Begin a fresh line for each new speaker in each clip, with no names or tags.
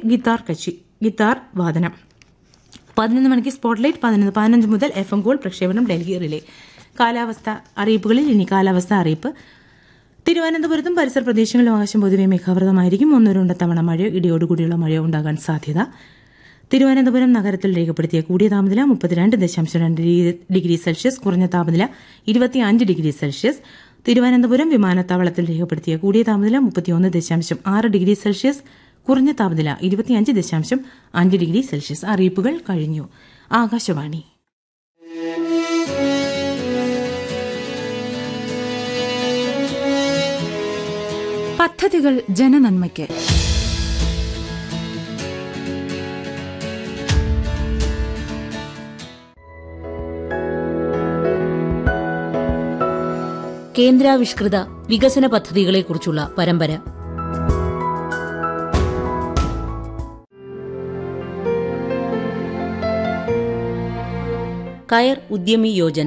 guitar കച്ചി guitar വാദനം പതിനൊന്ന് മണിക്ക് spotlight പതിനൊന്ന് പതിനഞ്ച് മുതൽ എഫ് എം ഗോൾ പ്രക്ഷേപണം ഡൽഹി റിലേ കാലാവസ്ഥ അറിയിപ്പുകളിൽ ഇനി കാലാവസ്ഥ അറിയിപ്പ് തിരുവനന്തപുരത്തും പരിസര പ്രദേശങ്ങളിലും ആകാശം പൊതുവെ മേഘാവൃതമായിരിക്കും ഒന്നൊരുണ്ട തവണ മഴയോ ഇടിയോടുകൂടിയുള്ള മഴയോ ഉണ്ടാകാൻ സാധ്യത തിരുവനന്തപുരം നഗരത്തിൽ രേഖപ്പെടുത്തിയ കൂടിയ താപനില മുപ്പത്തിരണ്ട് ദശാംശം രണ്ട് ഡിഗ്രി സെൽഷ്യസ് കുറഞ്ഞ താപനില ഇരുപത്തിയഞ്ച് ഡിഗ്രി സെൽഷ്യസ് തിരുവനന്തപുരം വിമാനത്താവളത്തിൽ രേഖപ്പെടുത്തിയ കൂടിയ താപനില മുപ്പത്തിയൊന്ന് ദശാംശം ആറ് ഡിഗ്രി സെൽഷ്യസ് കുറഞ്ഞ താപനില ഇരുപത്തിയഞ്ച് ദശാംശം അഞ്ച് ഡിഗ്രി സെൽഷ്യസ് അറിയിപ്പുകൾ കഴിഞ്ഞു ആകാശവാണി
പദ്ധതികൾ ജനനന്മയ്ക്ക്
കേന്ദ്രാവിഷ്കൃത വികസന പദ്ധതികളെക്കുറിച്ചുള്ള പരമ്പര കയർ ഉദ്യമി യോജന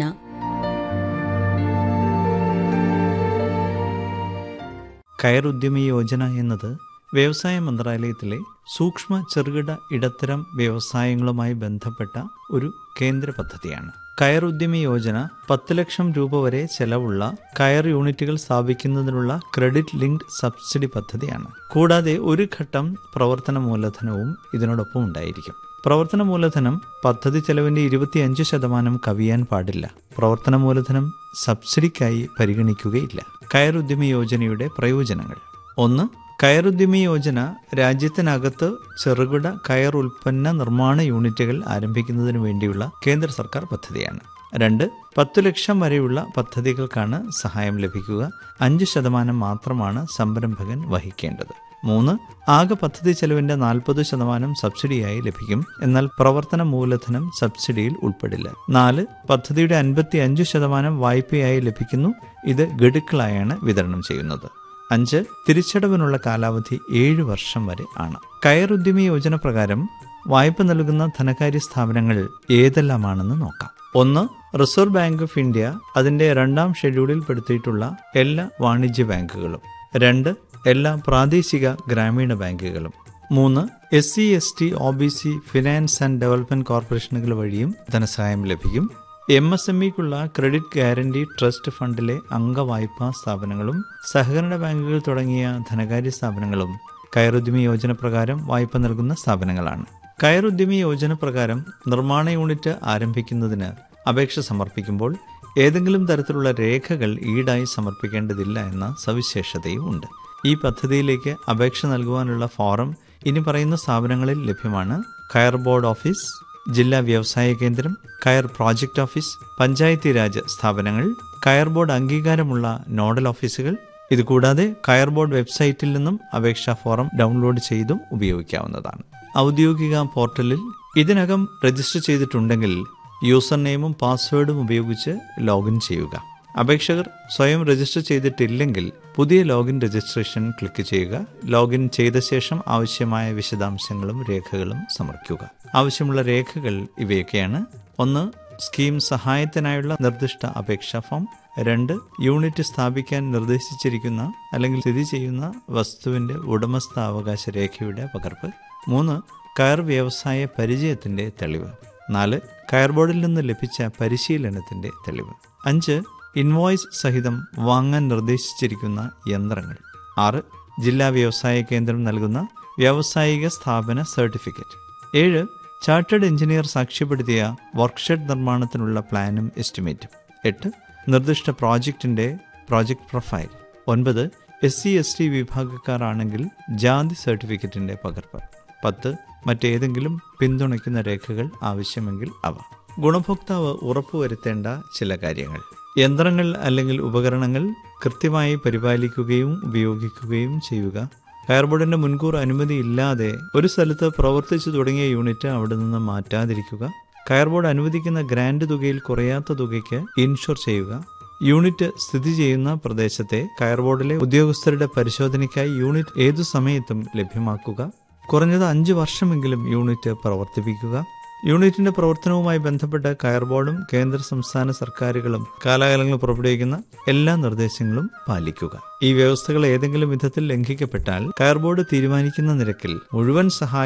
കയർ ഉദ്യമി യോജന എന്നത് വ്യവസായ മന്ത്രാലയത്തിലെ സൂക്ഷ്മ ചെറുകിട ഇടത്തരം വ്യവസായങ്ങളുമായി ബന്ധപ്പെട്ട ഒരു കേന്ദ്ര പദ്ധതിയാണ് കയർ ഉദ്യമി യോജന പത്ത് ലക്ഷം രൂപ വരെ ചെലവുള്ള കയർ യൂണിറ്റുകൾ സ്ഥാപിക്കുന്നതിനുള്ള ക്രെഡിറ്റ് ലിങ്ക്ഡ് സബ്സിഡി പദ്ധതിയാണ് കൂടാതെ ഒരു ഘട്ടം പ്രവർത്തന മൂലധനവും ഇതിനോടൊപ്പം ഉണ്ടായിരിക്കും പ്രവർത്തന മൂലധനം പദ്ധതി ചെലവിന്റെ ഇരുപത്തിയഞ്ച് ശതമാനം കവിയാൻ പാടില്ല പ്രവർത്തന മൂലധനം സബ്സിഡിക്കായി പരിഗണിക്കുകയില്ല കയർ ഉദ്യമി യോജനയുടെ പ്രയോജനങ്ങൾ ഒന്ന് കയറുദ്യമി യോജന രാജ്യത്തിനകത്ത് ചെറുകിട കയർ ഉൽപ്പന്ന നിർമ്മാണ യൂണിറ്റുകൾ ആരംഭിക്കുന്നതിന് വേണ്ടിയുള്ള കേന്ദ്ര സർക്കാർ പദ്ധതിയാണ് രണ്ട് പത്തു ലക്ഷം വരെയുള്ള പദ്ധതികൾക്കാണ് സഹായം ലഭിക്കുക അഞ്ച് ശതമാനം മാത്രമാണ് സംരംഭകൻ വഹിക്കേണ്ടത് മൂന്ന് ആകെ പദ്ധതി ചെലവിന്റെ നാൽപ്പത് ശതമാനം സബ്സിഡിയായി ലഭിക്കും എന്നാൽ പ്രവർത്തന മൂലധനം സബ്സിഡിയിൽ ഉൾപ്പെടില്ല നാല് പദ്ധതിയുടെ അൻപത്തി അഞ്ച് ശതമാനം വായ്പയായി ലഭിക്കുന്നു ഇത് ഗഡുക്കളായാണ് വിതരണം ചെയ്യുന്നത് അഞ്ച് തിരിച്ചടവിനുള്ള കാലാവധി ഏഴ് വർഷം വരെ ആണ് കയർ ഉദ്യമി യോജന പ്രകാരം വായ്പ നൽകുന്ന ധനകാര്യ സ്ഥാപനങ്ങൾ ഏതെല്ലാമാണെന്ന് നോക്കാം ഒന്ന് റിസർവ് ബാങ്ക് ഓഫ് ഇന്ത്യ അതിന്റെ രണ്ടാം ഷെഡ്യൂളിൽ പെടുത്തിയിട്ടുള്ള എല്ലാ വാണിജ്യ ബാങ്കുകളും രണ്ട് എല്ലാ പ്രാദേശിക ഗ്രാമീണ ബാങ്കുകളും മൂന്ന് S C S T O B C finance and development കോർപ്പറേഷനുകൾ വഴിയും ധനസഹായം ലഭിക്കും എം എസ് എം ഇക്കുള്ള ക്രെഡിറ്റ് ഗ്യാരണ്ടി ട്രസ്റ്റ് ഫണ്ടിലെ അംഗവായ്പാ സ്ഥാപനങ്ങളും സഹകരണ ബാങ്കുകൾ തുടങ്ങിയ ധനകാര്യ സ്ഥാപനങ്ങളും കയറുദ്യമി യോജന പ്രകാരം വായ്പ നൽകുന്ന സ്ഥാപനങ്ങളാണ് കയറുദ്യമി യോജന പ്രകാരം നിർമ്മാണ യൂണിറ്റ് ആരംഭിക്കുന്നതിന് അപേക്ഷ സമർപ്പിക്കുമ്പോൾ ഏതെങ്കിലും തരത്തിലുള്ള രേഖകൾ ഈടായി സമർപ്പിക്കേണ്ടതില്ല എന്ന സവിശേഷതയും ഉണ്ട് ഈ പദ്ധതിയിലേക്ക് അപേക്ഷ നൽകുവാനുള്ള ഫോറം ഇനി പറയുന്ന സ്ഥാപനങ്ങളിൽ ലഭ്യമാണ് കയർ ബോർഡ് ഓഫീസ് ജില്ലാ വ്യവസായ കേന്ദ്രം കയർ പ്രോജക്റ്റ് ഓഫീസ് പഞ്ചായത്തി രാജ് സ്ഥാപനങ്ങൾ കയർ ബോർഡ് അംഗീകാരമുള്ള നോഡൽ ഓഫീസുകൾ ഇതുകൂടാതെ കയർ ബോർഡ് വെബ്സൈറ്റിൽ നിന്നും അപേക്ഷാ ഫോറം ഡൗൺലോഡ് ചെയ്തും ഉപയോഗിക്കാവുന്നതാണ് ഔദ്യോഗിക പോർട്ടലിൽ ഇതിനകം രജിസ്റ്റർ ചെയ്തിട്ടുണ്ടെങ്കിൽ യൂസർ നെയിമും പാസ്വേഡും ഉപയോഗിച്ച് ലോഗിൻ ചെയ്യുക അപേക്ഷകർ സ്വയം രജിസ്റ്റർ ചെയ്തിട്ടില്ലെങ്കിൽ പുതിയ ലോഗിൻ രജിസ്ട്രേഷൻ ക്ലിക്ക് ചെയ്യുക ലോഗിൻ ചെയ്ത ശേഷം ആവശ്യമായ വിശദാംശങ്ങളും രേഖകളും സമർപ്പിക്കുക ആവശ്യമുള്ള രേഖകൾ ഇവയൊക്കെയാണ് ഒന്ന് സ്കീം സഹായത്തിനായുള്ള നിർദ്ദിഷ്ട അപേക്ഷാ ഫോം രണ്ട് യൂണിറ്റ് സ്ഥാപിക്കാൻ നിർദ്ദേശിച്ചിരിക്കുന്ന അല്ലെങ്കിൽ സ്ഥിതി ചെയ്യുന്ന വസ്തുവിന്റെ ഉടമസ്ഥാവകാശ രേഖയുടെ പകർപ്പ് മൂന്ന് കയർ വ്യവസായ പരിചയത്തിന്റെ തെളിവ് നാല് കയർ ബോർഡിൽ നിന്ന് ലഭിച്ച പരിശീലനത്തിന്റെ തെളിവ് അഞ്ച് ഇൻവോയ്സ് സഹിതം വാങ്ങാൻ നിർദ്ദേശിച്ചിരിക്കുന്ന യന്ത്രങ്ങൾ ആറ് ജില്ലാ വ്യവസായ കേന്ദ്രം നൽകുന്ന വ്യാവസായിക സ്ഥാപന സർട്ടിഫിക്കറ്റ് ഏഴ് ചാർട്ടേഡ് എഞ്ചിനീയർ സാക്ഷ്യപ്പെടുത്തിയ വർക്ക്ഷെഡ് നിർമ്മാണത്തിനുള്ള പ്ലാനും എസ്റ്റിമേറ്റും എട്ട് നിർദ്ദിഷ്ട പ്രോജക്റ്റിന്റെ പ്രോജക്ട് പ്രൊഫൈൽ ഒൻപത് എസ് സി എസ് ടി വിഭാഗക്കാരാണെങ്കിൽ ജാതി സർട്ടിഫിക്കറ്റിന്റെ പകർപ്പ് പത്ത് മറ്റേതെങ്കിലും പിന്തുണയ്ക്കുന്ന രേഖകൾ ആവശ്യമെങ്കിൽ അവ ഗുണഭോക്താവ് ഉറപ്പുവരുത്തേണ്ട ചില കാര്യങ്ങൾ യന്ത്രങ്ങൾ അല്ലെങ്കിൽ ഉപകരണങ്ങൾ കൃത്യമായി പരിപാലിക്കുകയും ഉപയോഗിക്കുകയും ചെയ്യുക ഫയർബോർഡിന്റെ മുൻകൂർ അനുമതി ഇല്ലാതെ ഒരു സ്ഥലത്ത് പ്രവർത്തിച്ചു തുടങ്ങിയ യൂണിറ്റ് അവിടെ നിന്ന് മാറ്റാതിരിക്കുക കയർബോർഡ് അനുവദിക്കുന്ന ഗ്രാൻഡ് തുകയിൽ കുറയാത്ത തുകയ്ക്ക് ഇൻഷുർ ചെയ്യുക യൂണിറ്റ് സ്ഥിതി ചെയ്യുന്ന പ്രദേശത്തെ കയർബോർഡിലെ ഉദ്യോഗസ്ഥരുടെ പരിശോധനയ്ക്കായി യൂണിറ്റ് ഏതു സമയത്തും ലഭ്യമാക്കുക കുറഞ്ഞത് അഞ്ച് വർഷമെങ്കിലും യൂണിറ്റ് പ്രവർത്തിപ്പിക്കുക യൂണിറ്റിന്റെ പ്രവർത്തനവുമായി ബന്ധപ്പെട്ട കയർ ബോർഡും കേന്ദ്ര സംസ്ഥാന സർക്കാരുകളും കാലാകാലങ്ങളിൽ പുറപ്പെടുവിക്കുന്ന എല്ലാ നിർദ്ദേശങ്ങളും പാലിക്കുക ഈ വ്യവസ്ഥകൾ ഏതെങ്കിലും വിധത്തിൽ ലംഘിക്കപ്പെട്ടാൽ കയർ ബോർഡ് തീരുമാനിക്കുന്ന നിരക്കിൽ മുഴുവൻ സഹായം